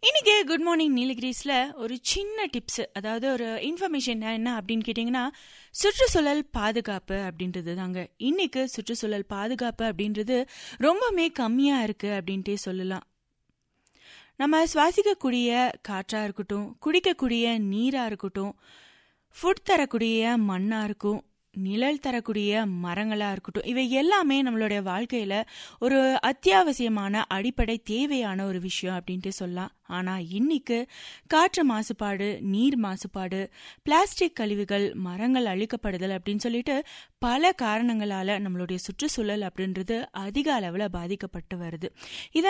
இன்னைக்கு good morning நீலகிரிஸ்ல ஒரு சின்ன டிப்ஸ் அதாவது ஒரு இன்ஃபர்மேஷன் என்ன அப்படின்னு கேட்டிங்கன்னா சுற்றுச்சூழல் பாதுகாப்பு அப்படின்றது தாங்க இன்னைக்கு சுற்றுச்சூழல் பாதுகாப்பு அப்படின்றது ரொம்பவுமே கம்மியா இருக்கு அப்படின்ட்டே சொல்லலாம் நம்ம சுவாசிக்கக்கூடிய காற்றா இருக்கட்டும் குடிக்கக்கூடிய நீரா இருக்கட்டும் ஃபுட் தரக்கூடிய மண்ணா இருக்கும் நிழல் தரக்கூடிய மரங்களா இருக்கட்டும் இவை எல்லாமே நம்மளுடைய வாழ்க்கையில ஒரு அத்தியாவசியமான அடிப்படை தேவையான ஒரு விஷயம் அப்படின்ட்டு சொல்லலாம் ஆனா இன்னைக்கு காற்று மாசுபாடு நீர் மாசுபாடு பிளாஸ்டிக் கழிவுகள் மரங்கள் அழிக்கப்படுதல் அப்படின்னு சொல்லிட்டு பல காரணங்களால நம்மளுடைய சுற்றுச்சூழல் அப்படின்றது அதிக அளவில் பாதிக்கப்பட்டு வருது இதை